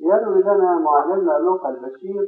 يروي لنا معلمنا لوقا البشير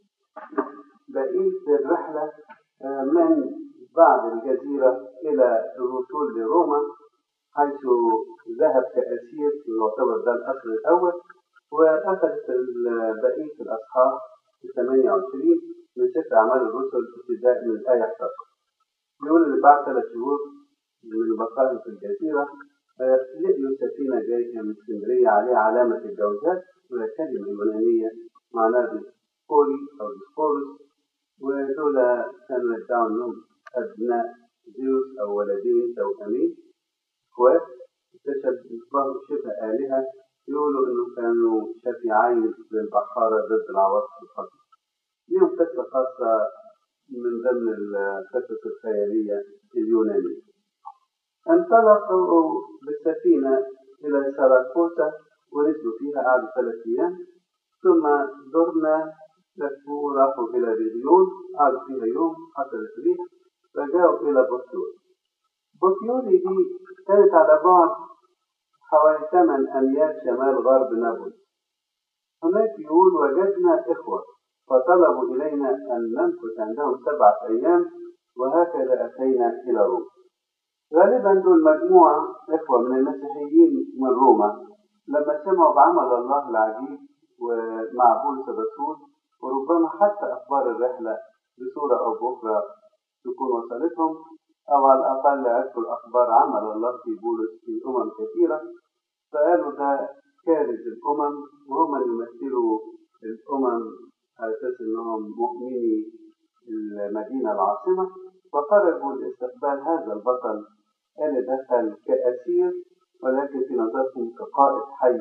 بقية الرحلة آه، من بعد الجزيرة إلى الوصول لروما حيث ذهب كأسير يعتبر ده الأصل الأول وأخذت بقية الأصحاح في 28 من سفر أعمال الرسل ابتداء من الآية 11 بيقول إن بعد ثلاث شهور من بقائهم في الجزيرة آه، لقيوا سفينة جاية من اسكندرية عليها علامة الجوزاء وهي كلمة يونانية معناها ديسبوري أو ديسبورس ودول كانوا يدعوا إنهم أبناء زيوس أو ولدين توأمين إخوات اكتشف أصبحوا شبه آلهة يقولوا إنه كانوا شفيعين للبحارة ضد العواصف الخطر. ليهم قصة خاصة من ضمن القصص الخيالية اليونانية. انطلقوا بالسفينة إلى سراكوسا ونزلوا فيها قعدوا ثلاث أيام ثم زرنا لفوا راحوا إلى ريديون قعدوا فيها يوم حصلت ريح رجعوا إلى بوتيول بوتيولي دي كانت على بعد حوالي ثمان أميال شمال غرب نابلس هناك يقول وجدنا إخوة فطلبوا إلينا أن نمكث عندهم سبعة أيام وهكذا أتينا إلى روما غالبا دول مجموعة إخوة من المسيحيين من روما لما سمعوا بعمل الله العجيب ومع بولس الرسول وربما حتى أخبار الرحلة بصورة أو بأخرى تكون وصلتهم أو على الأقل عرفوا الأخبار عمل الله في بولس في أمم كثيرة فقالوا ده كارث الأمم وهم اللي يمثلوا الأمم على أساس إنهم مؤمني المدينة العاصمة فخرجوا لاستقبال هذا البطل اللي دخل كأسير ولكن في نظرهم كقائد حي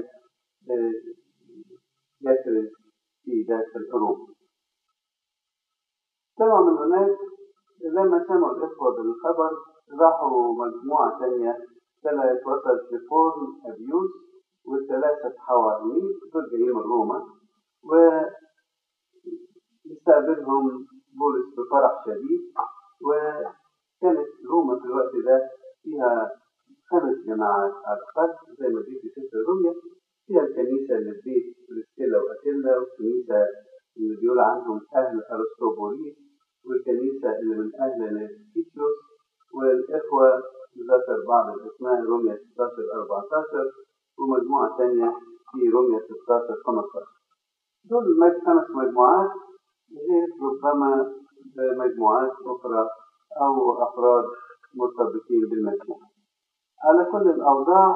يكرز في داخل أوروبا. سمعوا من هناك لما سمعوا الإخوة بالخبر راحوا مجموعة ثانية طلعت وصلت لفورن أبيوس والثلاثة حواريين دول جايين من روما واستقبلهم بولس بفرح شديد وكانت روما في الوقت ده فيها خمس جماعات على الأقل زي ما جه في سفر الرؤيا فيها الكنيسة اللي في بيت بريسكيلا وأتيلا والكنيسة اللي بيقول عنهم أهل أرسطوبوليس والكنيسة اللي من أهل نيكيتيوس والإخوة ذكر بعض الأسماء روميا 16 14 ومجموعة ثانية في روميا 16 15 دول خمس مجموعات غير ربما مجموعات أخرى أو أفراد مرتبطين بالمجموعة على كل الأوضاع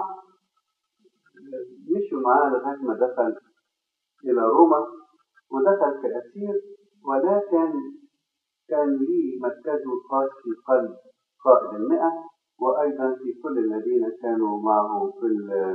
مشوا معاه لغاية ما دخل إلى روما ودخل كأسير ولكن كان لي مركزه الخاص في قلب قائد المئة وأيضا في كل الذين كانوا معه في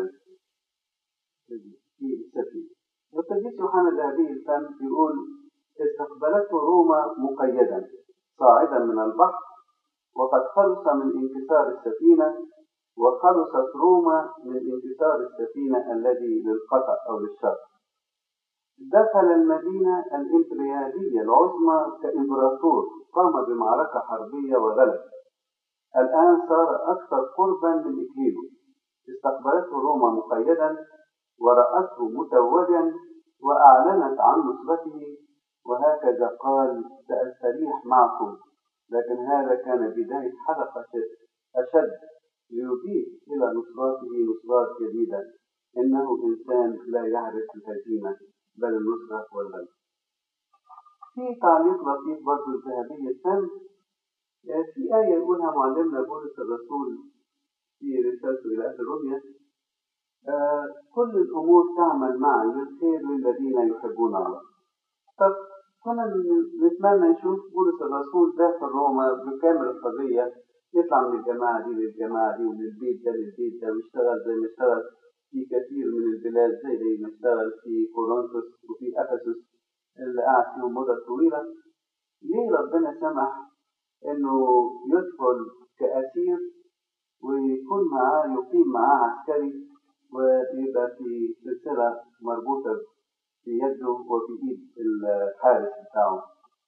في السفينة. والقديس يوحنا الذهبي الفم يقول استقبلته روما مقيدا صاعدا من البحر وقد خلص من انكسار السفينة وخلصت روما من انكسار السفينة الذي للقطع أو للشر دخل المدينة الإمبريالية العظمى كإمبراطور قام بمعركة حربية وغلب الآن صار أكثر قربا من إكليله استقبلته روما مقيدا ورأته متوجا وأعلنت عن نصرته وهكذا قال سأستريح معكم لكن هذا كان بداية حلقة أشد ليضيف إلى نصراته نصرات جديدة إنه إنسان لا يعرف الهزيمة بل النصرة والغلب. في تعليق لطيف برضه الذهبي التم في آية يقولها معلمنا بولس الرسول في رسالته إلى أهل روميا آه كل الأمور تعمل معا للخير للذين يحبون الله. طب كنا نتمنى نشوف بولس الرسول داخل روما بكامل الحرية يطلع من الجماعة دي للجماعة دي ومن البيت ده للبيت ده ويشتغل زي ما اشتغل في كثير من البلاد زي زي ما اشتغل في كورنثوس وفي أفسس اللي قعد فيهم مدة طويلة ليه ربنا سمح إنه يدخل كأسير ويكون معاه يقيم معاه عسكري ويبقى في سلسلة مربوطة في يده وفي إيد الحارس بتاعه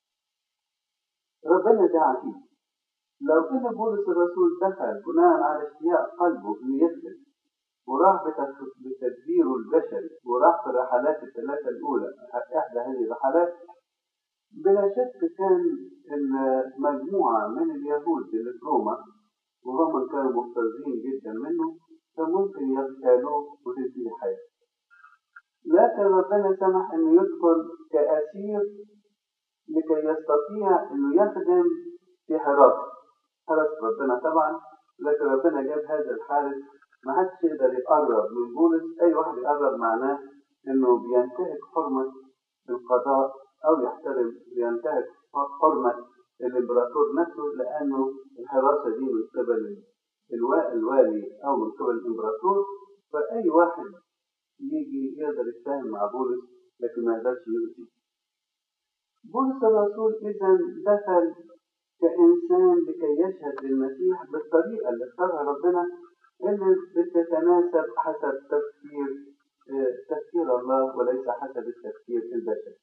ربنا ده عجيب لو ان بولس الرسول دخل بناء على اشتياق قلبه انه يخدم وراح بتدبيره البشري وراح في الرحلات الثلاثة الأولى إحدى هذه الرحلات بلا شك كان إن مجموعة من اليهود اللي في روما وهم كانوا مفترضين جدا منه كان ممكن يغتالوه وتنتهي حياته. لكن ربنا سمح إنه يدخل كأسير لكي يستطيع إنه يخدم في حراسة. حراسة ربنا طبعا لكن ربنا جاب هذا الحارس ما حدش يقدر يقرب من بولس أي واحد يقرب معناه إنه بينتهك حرمة القضاء أو يحترم بينتهك حرمة الإمبراطور نفسه لأنه الحراسة دي من قبل الوالي أو من قبل الإمبراطور فأي واحد يجي يقدر يتفاهم مع بولس لكن ما يقدرش يؤذي. بولس الرسول إذا دخل كإنسان لكي يشهد للمسيح بالطريقة اللي اختارها ربنا اللي بتتناسب حسب تفكير تفكير الله وليس حسب التفكير البشري.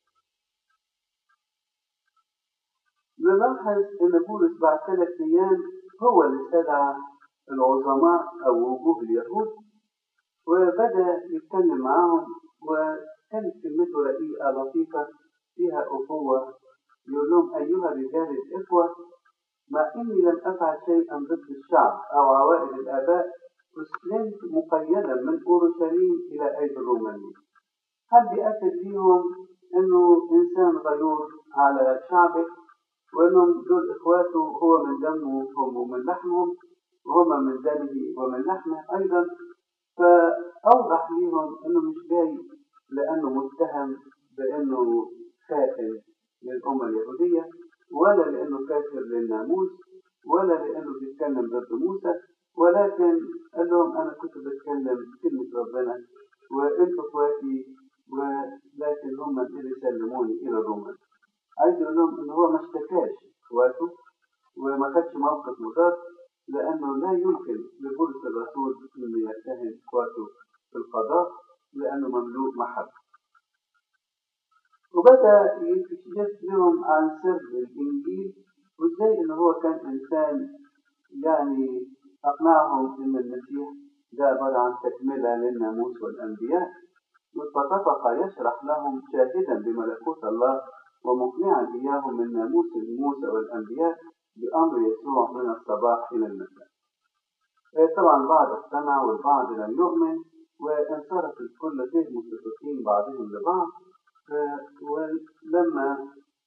نلاحظ ان بولس بعد ثلاث ايام هو اللي استدعى العظماء او وجوه اليهود وبدا يتكلم معاهم وكانت كلمته رقيقه لطيفه فيها اخوه يقول لهم ايها الرجال الاخوه مع اني لم افعل شيئا ضد الشعب او عوائد الاباء اسلمت مقيدا من اورشليم الى ايدي الرومانيين هل بيأكد ليهم انه انسان غيور على شعبه وانهم دول اخواته هو من دمه هم ومن لحمهم وهم من دمه ومن لحمه ايضا فاوضح ليهم انه مش جاي لانه متهم بانه خائن للامه اليهوديه ولا لانه كافر للناموس ولا لانه بيتكلم ضد موسى ولكن قال لهم انا كنت بتكلم كلمه ربنا وانتوا اخواتي ولكن هم اللي سلموني الى الرومان عايز يقول لهم ان هو ما اشتكاش اخواته وما خدش موقف مضاد لانه لا يمكن لبولس الرسول انه يتهم اخواته في القضاء لانه مملوء محبه. وبدا يكشف لهم عن سر الانجيل وازاي ان هو كان انسان يعني اقنعهم ان المسيح ده عباره عن تكمله للناموس والانبياء فطفق يشرح لهم شاهدا بملكوت الله ومقنعا إياهم من ناموس موسى والأنبياء بأمر يسوع من الصباح إلى المساء. طبعا البعض اقتنع والبعض لم يؤمن وانصرف الكل غير متفقين بعضهم لبعض ولما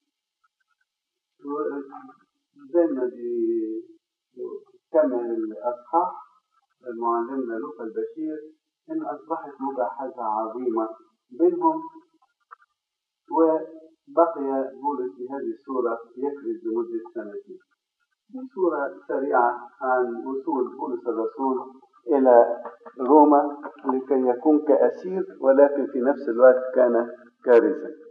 زي ما بيكمل الأصحاح معلمنا لوقا البشير إن أصبحت مجاحزة عظيمة بينهم و بقي بولس بهذه الصورة يكرز لمدة سنتين. دي صورة سريعة عن وصول بولس الرسول إلى روما لكي يكون كأسير ولكن في نفس الوقت كان كارثا.